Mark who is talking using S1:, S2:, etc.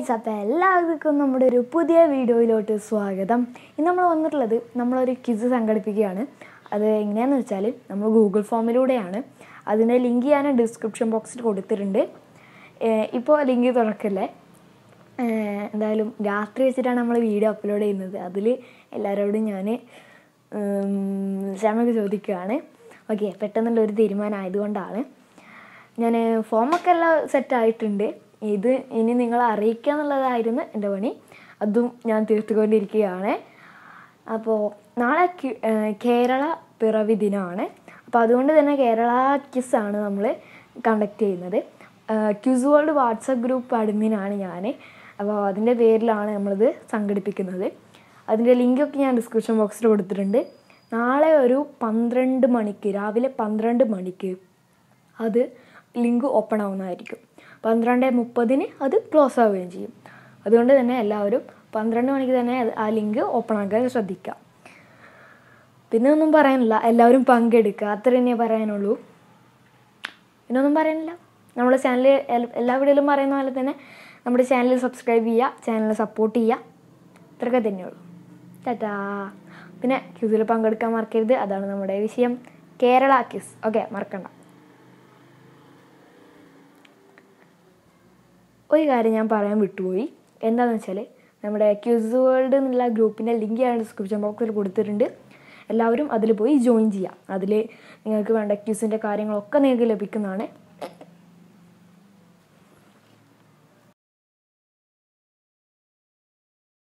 S1: guys അപ്പോൾ എല്ലാവർക്കും നമ്മുടെ ഒരു പുതിയ വീഡിയോയിലോട്ട് സ്വാഗതം ഇന്ന് നമ്മൾ വന്നിട്ടുള്ളത് നമ്മളൊരു ക്വിസ് സംഘടിപ്പിക്കുകയാണ് അത് എങ്ങനെയാണെന്ന് വെച്ചാൽ നമ്മൾ ഗൂഗിൾ ഫോമിലൂടെയാണ് അതിൻ്റെ ലിങ്ക് ഞാൻ ഡിസ്ക്രിപ്ഷൻ ബോക്സിൽ കൊടുത്തിട്ടുണ്ട് ഇപ്പോൾ ലിങ്ക് തുറക്കല്ലേ ഏഹ് എന്തായാലും രാത്രി വെച്ചിട്ടാണ് നമ്മൾ വീഡിയോ അപ്ലോഡ് ചെയ്യുന്നത് അതിൽ എല്ലാവരോടും ഞാൻ ക്ഷമയൊക്കെ ചോദിക്കുകയാണ് ഓക്കെ പെട്ടെന്നുള്ള ഒരു തീരുമാനം ആയതുകൊണ്ടാണ് ഞാൻ ഫോമൊക്കെ എല്ലാം സെറ്റായിട്ടുണ്ട് ഇത് ഇനി നിങ്ങളെ അറിയിക്കുക എന്നുള്ളതായിരുന്നു എൻ്റെ പണി അതും ഞാൻ തീർത്തുകൊണ്ടിരിക്കുകയാണ് അപ്പോൾ നാളെ കി- ഏഹ് കേരള പിറവി ദിനമാണ് അപ്പോൾ അതുകൊണ്ട് തന്നെ കേരള ക്വിസാണ് നമ്മൾ കണ്ടക്ട് ചെയ്യുന്നത് ക്യൂസ് വേൾഡ് വാട്സപ്പ് ഗ്രൂപ്പ് അഡ്മിനാണ് ഞാൻ അപ്പോൾ അതിൻ്റെ പേരിലാണ് നമ്മളിത് സംഘടിപ്പിക്കുന്നത് അതിൻ്റെ ലിങ്കൊക്കെ ഞാൻ ഡിസ്ക്രിപ്ഷൻ ബോക്സിൽ കൊടുത്തിട്ടുണ്ട് നാളെ ഒരു പന്ത്രണ്ട് മണിക്ക് രാവിലെ പന്ത്രണ്ട് മണിക്ക് അത് ലിങ്ക് ഓപ്പൺ ആവുന്നതായിരിക്കും പന്ത്രണ്ട് മുപ്പതിന് അത് ക്ലോസ് ആവുകയും ചെയ്യും അതുകൊണ്ട് തന്നെ എല്ലാവരും പന്ത്രണ്ട് മണിക്ക് തന്നെ അത് ആ ലിങ്ക് ഓപ്പൺ ആക്കാൻ ശ്രദ്ധിക്കുക പിന്നെ ഒന്നും പറയാനില്ല എല്ലാവരും പങ്കെടുക്കുക അത്ര തന്നെ പറയാനുള്ളൂ പിന്നെ ഒന്നും പറയാനില്ല നമ്മുടെ ചാനൽ എല്ലാ വീഡിയോയിലും പറയുന്ന പോലെ തന്നെ നമ്മുടെ ചാനൽ സബ്സ്ക്രൈബ് ചെയ്യുക ചാനൽ സപ്പോർട്ട് ചെയ്യുക ഇത്രയൊക്കെ തന്നെയുള്ളൂ ടാറ്റാ പിന്നെ ക്യൂസിൽ പങ്കെടുക്കാൻ മറക്കരുത് അതാണ് നമ്മുടെ വിഷയം കേരള ക്യൂസ് ഓക്കെ മറക്കണ്ട ഒരു കാര്യം ഞാൻ പറയാൻ വിട്ടുപോയി എന്താണെന്ന് വെച്ചാൽ നമ്മുടെ ക്യൂസ് വേൾഡ് എന്നുള്ള ഗ്രൂപ്പിൻ്റെ ലിങ്ക് ഞാൻ ഡിസ്ക്രിപ്ഷൻ ബോക്സിൽ കൊടുത്തിട്ടുണ്ട് എല്ലാവരും അതിൽ പോയി ജോയിൻ ചെയ്യാം അതിൽ നിങ്ങൾക്ക് വേണ്ട ക്യൂസിൻ്റെ കാര്യങ്ങളൊക്കെ നിങ്ങൾക്ക് ലഭിക്കുന്നതാണ്